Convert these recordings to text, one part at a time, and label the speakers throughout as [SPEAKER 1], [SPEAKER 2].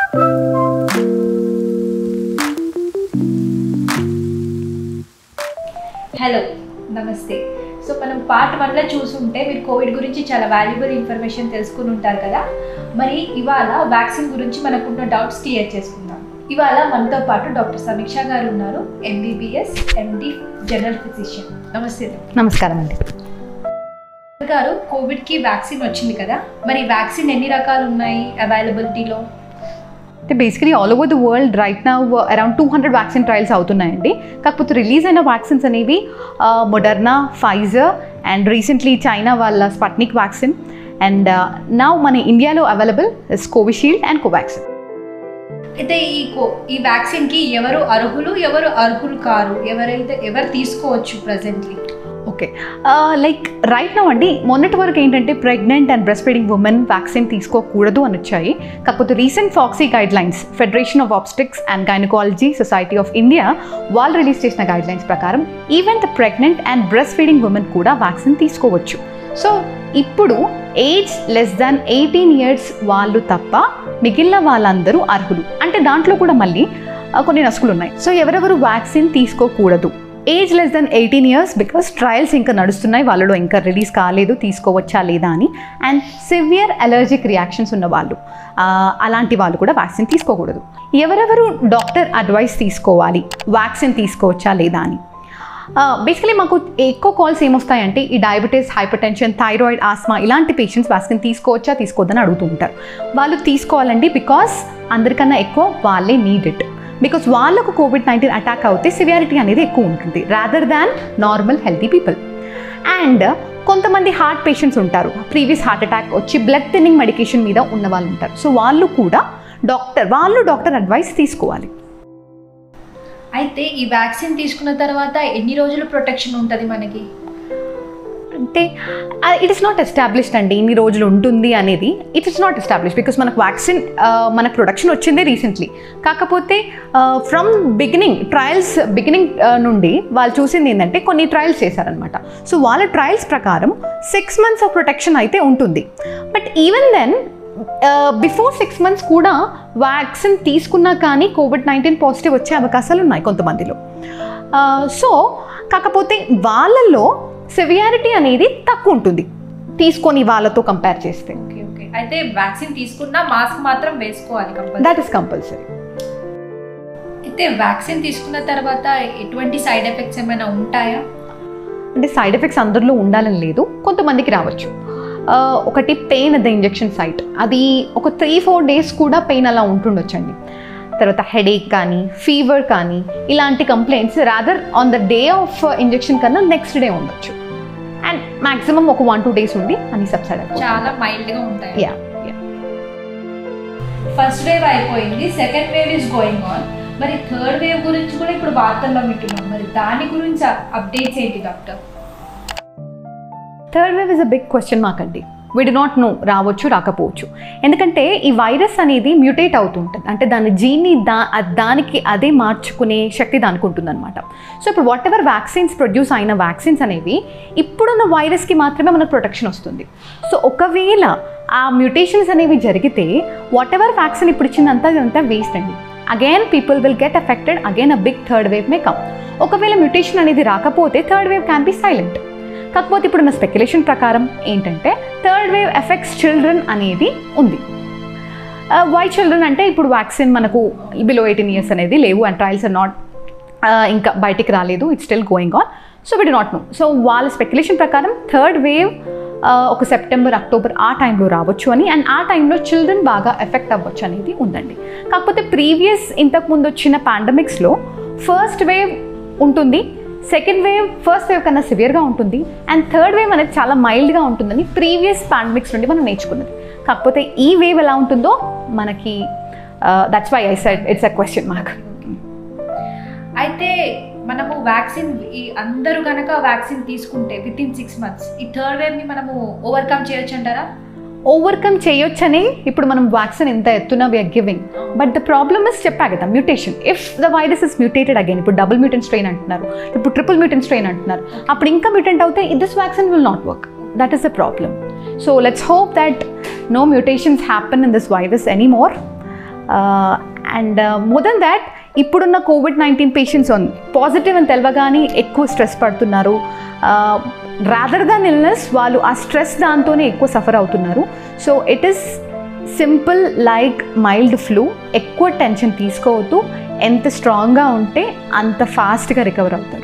[SPEAKER 1] hello నమస్తే so మనం part వన్లో చూసుంటే మీరు కోవిడ్ గురించి చాలా వాల్యుబుల్ ఇన్ఫర్మేషన్ తెలుసుకుని ఉంటారు కదా మరి ఇవాళ వ్యాక్సిన్ గురించి మనకున్న డౌట్స్ క్లియర్ చేసుకుందాం ఇవాళ మనతో పాటు డాక్టర్ సమీక్ష గారు ఉన్నారు ఎంబీబీఎస్ ఎండి జనరల్ ఫిజిషియన్ నమస్తే
[SPEAKER 2] నమస్కారం అండి
[SPEAKER 1] డాక్టర్ గారు కోవిడ్కి వ్యాక్సిన్ వచ్చింది కదా మరి వ్యాక్సిన్ ఎన్ని రకాలు ఉన్నాయి అవైలబిలిటీలో
[SPEAKER 2] అంటే basically all over the world right నా around two hundred vaccine trials అవుతున్నాయండి కాకపోతే రిలీజ్ అయిన వ్యాక్సిన్స్ అనేవి Moderna Pfizer and recently China వాళ్ళ స్పట్నిక్ వ్యాక్సిన్ అండ్ నా మన ఇండియాలో available is Covishield and Covaxin
[SPEAKER 1] అయితే ఈ కో ఈ వ్యాక్సిన్కి ఎవరు అర్హులు ఎవరు అర్హులు కారు ఎవరైతే ఎవరు తీసుకోవచ్చు presently
[SPEAKER 2] okay like right now అండి మొన్నటి వరకు ఏంటంటే pregnant and breast feeding women vaccine తీసుకోకూడదు అని వచ్చాయి కాకపోతే recent FOGSI guidelines federation of obstetrics and gynaecology society of India వాళ్ళు రిలీజ్ చేసిన గైడ్ లైన్స్ ప్రకారం even the pregnant and breast feeding women కూడా వ్యాక్సిన్ తీసుకోవచ్చు సో ఇప్పుడు age less than eighteen years వాళ్ళు తప్ప మిగిలిన వాళ్ళందరూ అర్హులు అంటే దాంట్లో కూడా మళ్ళీ ఆ, కొన్ని నసుకులు ఉన్నాయి సో ఎవరెవరు వ్యాక్సిన్ తీసుకోకూడదు age less than eighteen years because trials ఇంకా నడుస్తున్నాయి వాళ్ళలో ఇంకా రిలీజ్ కాలేదు తీసుకోవచ్చా లేదా అని అండ్ సివియర్ అలర్జిక్ రియాక్షన్స్ ఉన్న వాళ్ళు ఆ, అలాంటి వాళ్ళు కూడా వ్యాక్సిన్ తీసుకోకూడదు ఎవరెవరు డాక్టర్ అడ్వైస్ తీసుకోవాలి వ్యాక్సిన్ తీసుకోవచ్చా లేదా అని బేసికలీ మాకు ఎక్కువ కాల్స్ ఏమొస్తాయంటే ఈ diabetes hypertension thyroid asthma ఇలాంటి పేషెంట్స్ వ్యాక్సిన్ తీసుకోవచ్చా తీసుకోవద్దని అడుగుతూ ఉంటారు వాళ్ళు తీసుకోవాలండి బికాస్ అందరికన్నా ఎక్కువ వాళ్ళే నీడ్ ఇట్ బికాస్ వాళ్ళకు కోవిడ్ నైన్టీన్ అటాక్ అవుతే సివియారిటీ అనేది ఎక్కువ ఉంటుంది rather than normal healthy people and కొంతమంది హార్ట్ పేషెంట్స్ ఉంటారు ప్రీవియస్ హార్ట్ అటాక్ వచ్చి బ్లడ్ థిన్నింగ్ మెడికేషన్ మీద ఉన్న వాళ్ళు ఉంటారు సో వాళ్ళు కూడా డాక్టర్ వాళ్ళు డాక్టర్ అడ్వైస్ తీసుకోవాలి
[SPEAKER 1] అయితే ఈ వ్యాక్సిన్ తీసుకున్న తర్వాత ఎన్ని రోజులు ప్రొటెక్షన్ ఉంటుంది మనకి
[SPEAKER 2] అంటే ఇట్ ఇస్ నాట్ ఎస్టాబ్లిష్డ్ అండి ఇన్ని రోజులు ఉంటుంది అనేది it is not establish because మనకు వ్యాక్సిన్ మన ప్రొడక్షన్ వచ్చిందే రీసెంట్లీ కాకపోతే ఫ్రమ్ బిగినింగ్ ట్రయల్స్ బిగినింగ్ నుండి వాళ్ళు చూసింది ఏంటంటే కొన్ని ట్రయల్స్ చేశారనమాట సో వాళ్ళ ట్రయల్స్ ప్రకారం సిక్స్ మంత్స్ ఆఫ్ ప్రొటెక్షన్ అయితే ఉంటుంది but even then before six months కూడా వ్యాక్సిన్ తీసుకున్నా కానీ కోవిడ్ నైన్టీన్ పాజిటివ్ వచ్చే అవకాశాలు ఉన్నాయి కొంతమందిలో సో కాకపోతే వాళ్ళల్లో సివియారిటీ అనేది తక్కువ ఉంటుంది తీసుకొని వాళ్ళతో కంపేర్ చేస్తే
[SPEAKER 1] ఓకే ఓకే అయితే వ్యాక్సిన్ తీసుకున్నా మాస్క్ మాత్రం వేసుకోవాలి కంపల్సరీ
[SPEAKER 2] దట్ ఈస్ కంపల్సరీ
[SPEAKER 1] అయితే వ్యాక్సిన్ తీసుకున్న తర్వాత ఎటువంటి సైడ్ ఎఫెక్ట్స్ ఏమైనా ఉంటాయా
[SPEAKER 2] అంటే సైడ్ ఎఫెక్ట్స్ అందరిలో ఉండాలని లేదు కొంతమందికి రావచ్చు ఆ, ఒకటి pain at the injection site అది ఒక త్రీ ఫోర్ డేస్ కూడా పెయిన్ అలా ఉంటుండొచ్చండి తర్వాత హెడేక్ కానీ ఫీవర్ కానీ ఇలాంటి complaints rather on the day of injection కన్నా నెక్స్ట్ డే ఉండొచ్చు అండ్ మాక్సిమం ఒక వన్ టూ డేస్ ఉండి అని సబ్సైడ్
[SPEAKER 1] చాలా మైల్డ్ గా ఉంటాయి
[SPEAKER 2] యా
[SPEAKER 1] ఫస్ట్ వేవ్ అయిపోయింది second wave is going on మరి థర్డ్ వేవ్ గురించి కూడా ఇప్పుడు వార్తల్లో వింటున్నాం మరి దాని గురించి అప్డేట్స్ ఏంటి doctor
[SPEAKER 2] third wave is a big question mark అండి వీ డి నాట్ నో రావచ్చు రాకపోవచ్చు ఎందుకంటే ఈ వైరస్ అనేది మ్యూటేట్ అవుతుంటుంది అంటే దాని జీన్ని దా అ- దానికి అదే మార్చుకునే శక్తి దానికి ఉంటుంది అనమాట సో ఇప్పుడు వాట్ ఎవర్ వ్యాక్సిన్స్ ప్రొడ్యూస్ అయిన వ్యాక్సిన్స్ అనేవి ఇప్పుడున్న వైరస్కి మాత్రమే మనకు ప్రొటెక్షన్ వస్తుంది సో ఒకవేళ ఆ మ్యూటేషన్స్ అనేవి జరిగితే వాట్ ఎవర్ వ్యాక్సిన్ ఇప్పుడు ఇచ్చిందంతా ఇదంతా వేస్ట్ అండి again people will get affected again a big third wave may come ఒకవేళ మ్యూటేషన్ అనేది రాకపోతే third wave can be silent కాకపోతే ఇప్పుడున్న స్పెక్యులేషన్ ప్రకారం ఏంటంటే థర్డ్ వేవ్ ఎఫెక్ట్స్ చిల్డ్రన్ అనేది ఉంది వై చిల్డ్రన్ అంటే ఇప్పుడు వ్యాక్సిన్ మనకు బిలో ఎయిటీన్ ఇయర్స్ అనేది లేవు అండ్ ట్రయల్స్ ఆర్ నాట్ ఇంకా బయటికి రాలేదు it's still going on so we do not know so వాళ్ళ స్పెక్యులేషన్ ప్రకారం థర్డ్ వేవ్ ఒక సెప్టెంబర్ అక్టోబర్ ఆ టైంలో రావచ్చు అని అండ్ ఆ టైంలో చిల్డ్రన్ బాగా ఎఫెక్ట్ అవ్వచ్చు అనేది ఉందండి కాకపోతే ప్రీవియస్ ఇంతకుముందు వచ్చిన పాండమిక్స్లో ఫస్ట్ వేవ్ ఉంటుంది సెకండ్ వేవ్ ఫస్ట్ వేవ్ కన్నా సివియర్గా ఉంటుంది అండ్ థర్డ్ వేవ్ అనేది చాలా మైల్డ్గా ఉంటుందని ప్రీవియస్ పాండమిక్స్ నుండి మనం నేర్చుకున్నది కాకపోతే ఈ వేవ్ ఎలా ఉంటుందో మనకి that's why I said it's a question mark
[SPEAKER 1] అయితే మనము వ్యాక్సిన్ ఈ అందరూ గనక వ్యాక్సిన్ తీసుకుంటే విత్ ఇన్ సిక్స్ మంత్స్ ఈ థర్డ్ వేవ్ ని మనము ఓవర్కమ్ చేయొచ్చు అంటారా
[SPEAKER 2] ఓవర్కమ్ చేయొచ్చని ఇప్పుడు మనం వ్యాక్సిన్ ఎంత ఎత్తున we are giving but the problem is చెప్పా కదా mutation if the virus is mutated again ఇప్పుడు డబుల్ మ్యూటెంట్ స్ట్రెయిన్ అంటున్నారు ఇప్పుడు ట్రిపుల్ మ్యూటెంట్ స్ట్రెయిన్ అంటున్నారు అప్పుడు ఇంకా మ్యూటెంట్ అవుతే this vaccine will not work that is the problem so let's hope that no mutations happen in this virus any more and more then that ఇప్పుడున్న COVID nineteen patients on positive అని తెలవగానే ఎక్కువ stress పడుతున్నారు rather than illness వాళ్ళు ఆ stress దాంతోనే ఎక్కువ suffer అవుతున్నారు so it is simple like mild flu ఎక్కువ టెన్షన్ తీసుకోవద్దు ఎంత స్ట్రాంగ్గా ఉంటే అంత ఫాస్ట్గా రికవర్ అవుతారు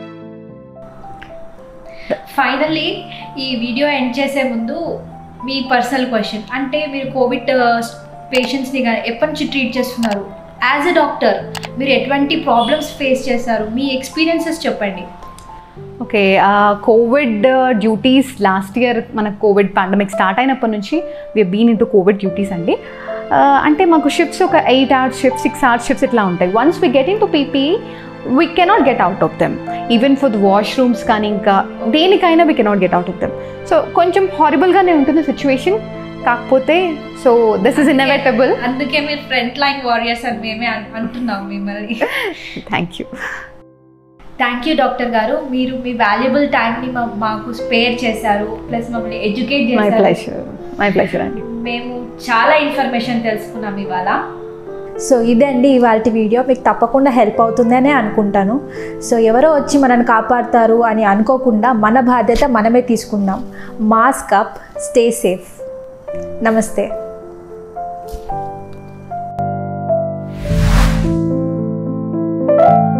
[SPEAKER 1] ఫైనల్లీ ఈ వీడియో ఎండ్ చేసే ముందు మీ పర్సనల్ క్వశ్చన్ అంటే మీరు కోవిడ్ పేషెంట్స్ని కానీ ఎప్పటి నుంచి ట్రీట్ చేస్తున్నారు యాజ్ ఎ డాక్టర్ మీరు ఎటువంటి ప్రాబ్లమ్స్ ఫేస్ చేశారు మీ ఎక్స్పీరియన్సెస్ చెప్పండి
[SPEAKER 2] okay COVID duties last year మనకు కోవిడ్ పాండమిక్ స్టార్ట్ అయినప్పటి నుంచి we been into COVID duties అండి Uh, అంటే మాకు షిఫ్ట్స్ ఒక eight hours shift six hours shifts ఇట్లా ఉంటాయి once we get in to P P we cannot get out of them even for the washrooms కానీ ఇంకా దేనికైనా we cannot get out of them so కొంచెం హారిబుల్గానే ఉంటుంది సిచ్యువేషన్ కాకపోతే సో దిస్ ఇస్ ఇన్ఎవిటబుల్
[SPEAKER 1] అందుకే మీరు ఫ్రంట్ లైన్ వారియర్స్ అని మేమే అన్- అంటున్నాం మిమ్మల్ని
[SPEAKER 2] thank you
[SPEAKER 1] thank you doctor గారు మీరు మీ వాల్యుబుల్ టైంని మాకు స్పేర్ చేశారు ప్లస్ మమ్మల్ని ఎడ్యుకేట్
[SPEAKER 2] మై
[SPEAKER 1] చేశారు
[SPEAKER 2] ప్లెషర్ మై ప్లెషర్ అండి
[SPEAKER 1] మేము చాలా ఇన్ఫర్మేషన్ తెలుసుకున్నాం ఇవాళ సో ఇదండి ఇవాళ వీడియో మీకు తప్పకుండా హెల్ప్ అవుతుందనే అనుకుంటాను సో ఎవరో వచ్చి మనల్ని కాపాడతారు అని అనుకోకుండా మన బాధ్యత మనమే తీసుకుందాం మాస్క్ అప్ స్టే సేఫ్ నమస్తే
[SPEAKER 3] thank you